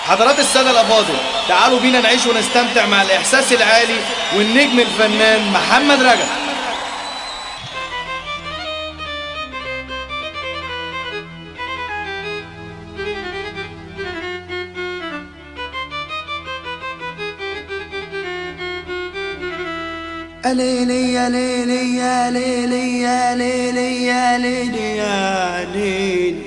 حضرات السادة الأفاضل تعالوا بينا نعيش ونستمتع مع الإحساس العالي والنجم الفنان محمد رجب يا ليلي يا ليلي يا ليلي يا ليلي يا ليلي يا ليلي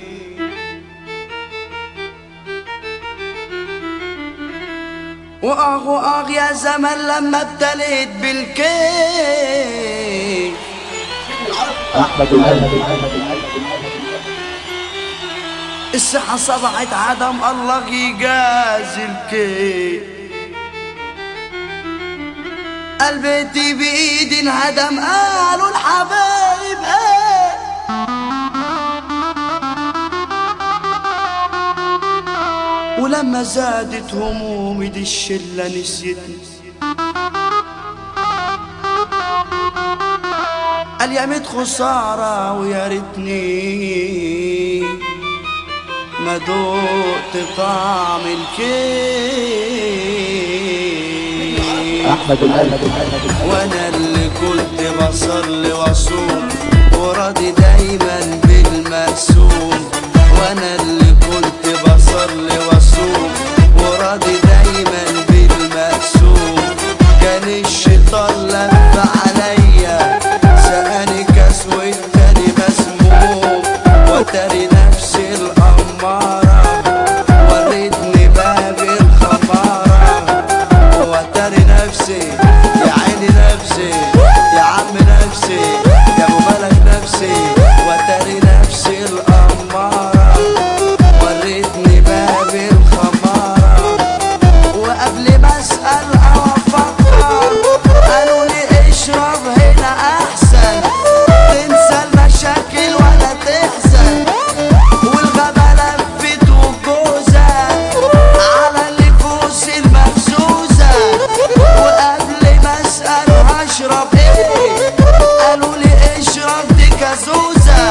وآخ وآخ يا زمن لما ابتليت بالكيف الصحة صبعت عدم الله يجازي الكيف قلبتي بإيدي انهدم قالوا الحبايب ايه ولما زادت همومي دي الشلة نسيتني اليمت خسارة ويا ريتني ما دقت طعم الكيف وانا اللي كنت بصلي واصوم وراضي دايما بالمقسوم وانا اللي كنت بصلي واصوم وراضي دايما بالمقسوم كان الشيطان لف عليا سقاني كاس والتاني مسموم وتاري نفسي الأمارة وريتني باب الخمارة وتاري نفسي يا عيني نفسي يا عم نفسي يا ابو ملك نفسي وتاري نفسي الأمارة وريتني باب الخمارة وقبل ما اسال او افكر قالوا لي اشرب هنا احسن تنسى المشاكل ولا تحزن والغابة لفت وجوزة على النفوس المفزوزة وقبل ما اسال هشرب ايه قالوا لي اشرب دي كازوزة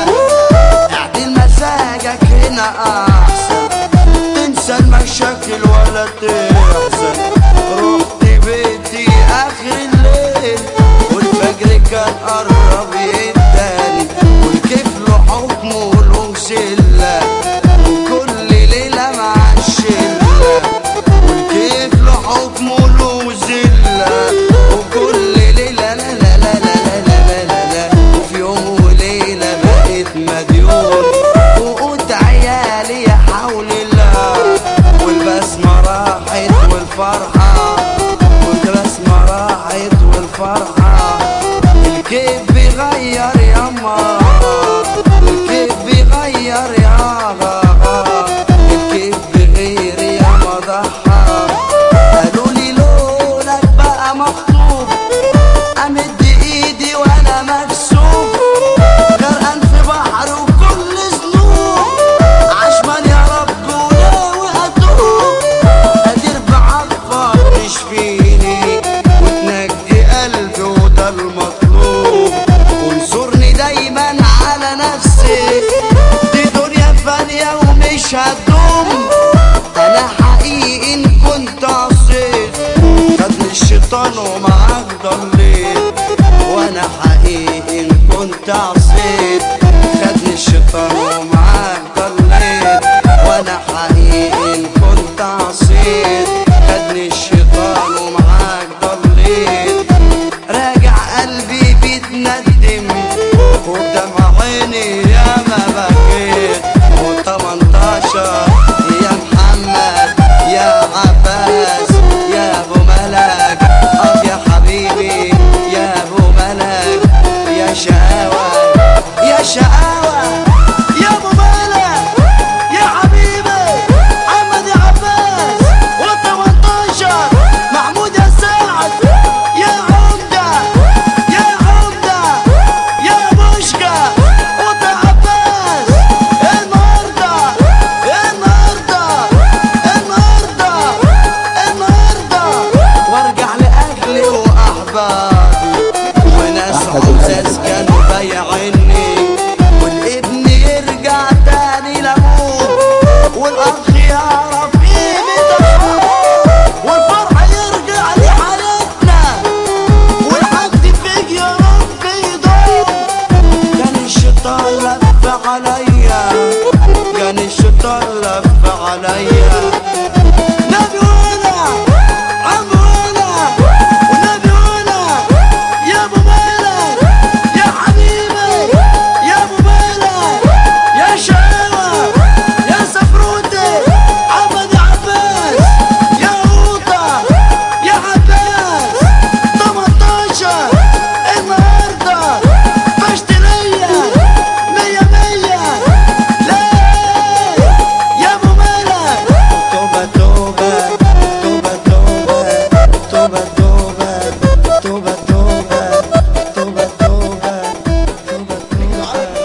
اعدل مزاجك هنا احسن تنسى المشاكل ولا تحزن رحت بيتي اخر الليل والفجر كان قرب يداني والكيف له حكمه له شله وكل ليله مع الشله والكيف له حكمه له زله وكل ليله لا لا لا لا لا لا لا لا وفي يوم وليله بقيت مديون وقلت عيالي يا حول الله والبسمة راحت والفرحة والبسمة راحت والفرحة الكيف بيغير ياما الكيف بيغير يا غاغا الكيف بغير ياما ضحى قالوا لي لونك بقى مخطوب امد ايدي وانا مكسوف غرقان في بحر وكل ذنوب عشمان يا رب وناوي اتوب قادر بعطفك تشفيني وتنجي قلبي وده المطلوب وانصرني دايما على نفسي دي دنيا فانية ومش هتدوم انا حقيقي ان كنت عصيت خدني الشيطان ومعاك ضليت وانا حقيقي ان كنت عصيت خدني الشيطان ومعاك ضليت وانا حقيقي ان كنت عصيت خدني الشيطان ومعاك ضليت راجع قلبي بيتندم وبدمع عيني يا ما بكيت و18 يا محمد يا عباس يا ابو ملك اه يا حبيبي يا ابو ملك يا شقاوة يا شقاوة يا ابو ملك يا حبيبي محمد يا عباس و18 محمود يا سعد يا عمدة يا عمدة يا بوشكا وطا عباس النهارده النهارده النهارده النهارده وارجع لاهلي واحبابي وناس عزاز كانوا بايعيني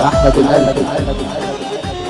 احمد القلب